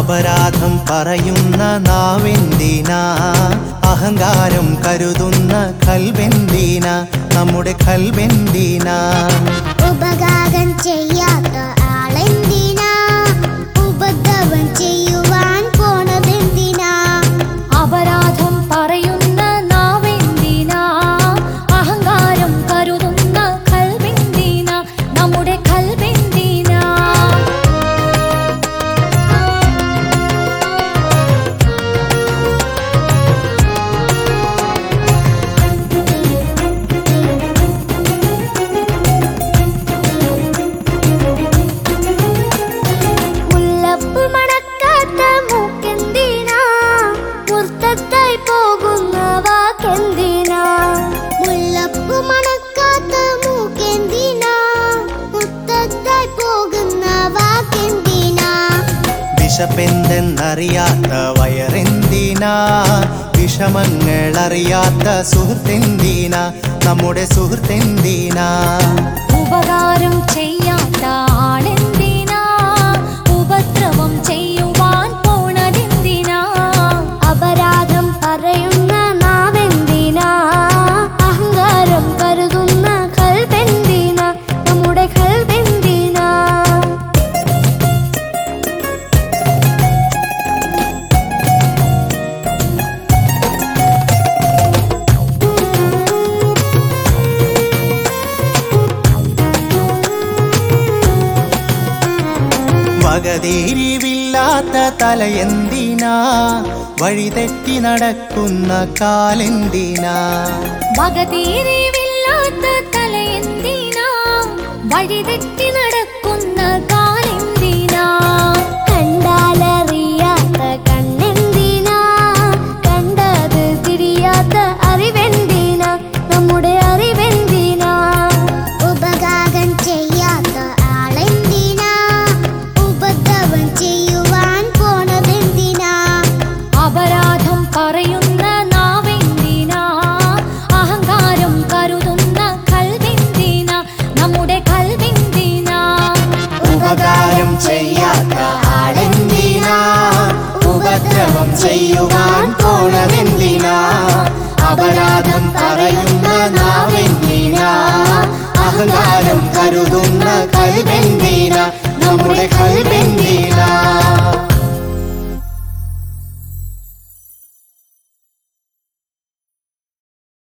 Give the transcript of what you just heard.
അപരാധം പറയുന്ന നാവെന്തിനാ അഹങ്കാരം കരുതുന്ന കൽവെന്തിന നമ്മുടെ കൽവെന്തിനാ ഉപകാരം ചെയ്യാത്ത ആളെന്തിനാ ഉപദ്രവം ചെയ്യുവാൻ പോണതെന്തിനാ അപരാധം പറയുന്ന നാവെന്തിനാ അഹങ്കാരം കരുതുന്ന കൽവെന്തിന നമ്മുടെ കൽവെന്തിനാ മുല്ലപ്പ് മണക്കാത്ത മൂക്കെന്തിനാ മുർത്തത്തായി പോകുന്ന വാക്കെന്തിനാ മുല്ലപ്പ് മണക്കാത്ത മൂക്കെന്തിനാ മുത്തത്തായി പോകുന്ന വാക്കെന്തിനാ വിശപ്പെന്തെന്നറിയാത്ത വയറെന്തിനാ വിഷമങ്ങൾ അറിയാത്ത സുഹൃത്തെന്തിനാ നമ്മുടെ സുഹൃത്തെന്തിനാ ഉപകാരം ചെയ്യാത്ത ആളെന്തിനാ ഉപദ്രവം ചെയ്യുവാൻ പോണതെന്തിനാ അപരാധം പറയുന്ന നാവെന്തിനാ അഹങ്കാരം കരുതുന്ന കൽബെന്തിനാ നമ്മുടെ കൽബെന്തിനാ വകതിരിവില്ലാത്ത തലയെന്തിനാ വഴിതെറ്റി നടക്കുന്ന കാലെന്തിനാ വകതീരിവില്ലാത്ത തലയെന്തിനാ വഴിതെറ്റി നടക്കുന്ന കാലെന്തിനാ കണ്ടാലറിയാത്ത കണ്ണെന്തിനാ കണ്ടത് തിരിയാത്ത അറിവെന്തിനാ നമ്മുടെ അറിവെന്തിനാ ഉപകാരം ചെയ്യാത്ത ആളെന്തിനാ ഉപദ്രവം ചെയ്യുവാൻ പോണതെന്തിനാ അപരാധം പറയുന്ന നാവെന്തിനാ അഹങ്കാരം കരുതുന്ന കൽവെന്തിനാ നമ്മുടെ കൽവെന്തിനാ ഉപകാരം ചെയ്യാത്ത ആളെന്തിനാ ഉപദ്രവം ചെയ്യുവാൻ പോണതെന്തിനാ അപരാധം പറയുന്ന നാവെന്തിനാ അഹങ്കാരം കരുതുന്ന കൽവെന്തിനാ നമ്മുടെ കൽവെന്തിനാ